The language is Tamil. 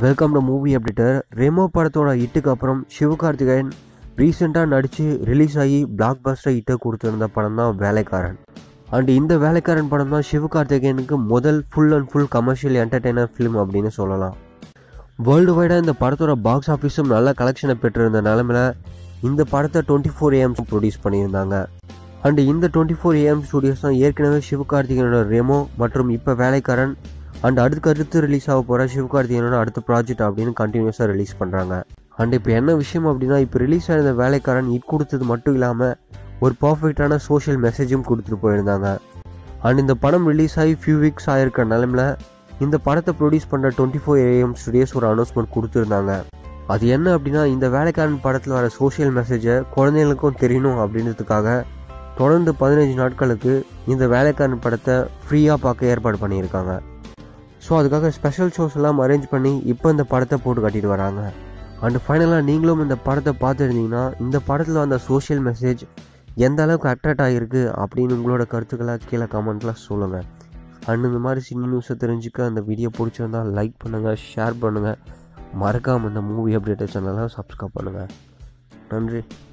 welcome to movie updater Remo படத்தோட ஹிட்டுக்கு அப்புறம் சிவகார்த்திகேயன் ரீசெண்டாக நடித்து ரிலீஸ் ஆகி பிளாக் பஸ்டர் ஹிட்டை கொடுத்துருந்த படம் தான் வேலைக்காரன் அண்ட் இந்த வேலைக்காரன் படம் தான் சிவகார்த்திகேயனுக்கு முதல் full and full commercial entertainer film அப்படின்னு சொல்லலாம் வேர்ல்டு வைடாக இந்த படத்தோட பாக்ஸ் ஆஃபீஸும் நல்ல கலெக்ஷனை பெற்றிருந்த நிலமையில இந்த படத்தை டுவெண்ட்டி ஃபோர் ஏஎம் ப்ரொடியூஸ் பண்ணியிருந்தாங்க அண்ட் இந்த டுவெண்ட்டி ஃபோர் ஏஎம் ஸ்டுடியோஸ் தான் ஏற்கனவே சிவகார்த்திகேயனோட ரெமோ மற்றும் இப்போ வேலைக்காரன் அண்ட் அடுத்து அடுத்து ரிலீஸ் ஆக போகிற சிவகார்த்திகேயனோட அடுத்த ப்ராஜெக்ட் அப்படின்னு கண்டினியூஸாக ரிலீஸ் பண்ணுறாங்க அண்ட் இப்போ என்ன விஷயம் அப்படின்னா இப்போ ரிலீஸ் ஆயிருந்த வேலைக்காரன் இட் கொடுத்தது மட்டும் இல்லாமல் ஒரு பர்ஃபெக்டான சோஷியல் மெசேஜும் கொடுத்துட்டு போயிருந்தாங்க அண்ட் இந்த படம் ரிலீஸ் ஆகி ஃபியூ வீக்ஸ் ஆயிருக்க நிலமையில இந்த படத்தை ப்ரொடியூஸ் பண்ணுற டுவெண்ட்டி ஃபோர் ஏஎம் ஸ்டுடியோஸ் ஒரு அனௌன்ஸ்மெண்ட் கொடுத்துருந்தாங்க அது என்ன அப்படின்னா இந்த வேலைக்காரன் படத்தில் வர சோஷியல் மெசேஜை குழந்தைங்களுக்கும் தெரியணும் அப்படின்றதுக்காக தொடர்ந்து பதினஞ்சு நாட்களுக்கு இந்த வேலைக்காரன் படத்தை ஃப்ரீயாக பார்க்க ஏற்பாடு பண்ணியிருக்காங்க ஸோ அதுக்காக ஸ்பெஷல் ஷோஸ் எல்லாம் அரேஞ்ச் பண்ணி இப்போ இந்த படத்தை போட்டு கட்டிட்டு வராங்க அண்ட் ஃபைனலாக நீங்களும் இந்த படத்தை பார்த்துருந்தீங்கன்னா இந்த படத்தில் அந்த சோஷியல் மெசேஜ் எந்த அளவுக்கு அட்ராக்ட் ஆகிருக்கு அப்படின்னு உங்களோட கருத்துக்களை கீழே கமெண்ட்டில் சொல்லுங்கள் அண்ட் இந்த மாதிரி சினி நியூஸை தெரிஞ்சுக்க அந்த வீடியோ பிடிச்சிருந்தா லைக் பண்ணுங்கள் ஷேர் பண்ணுங்கள் மறக்காமல் இந்த மூவி அப்டேட்டர் சேனலை சப்ஸ்கிரைப் பண்ணுங்கள் நன்றி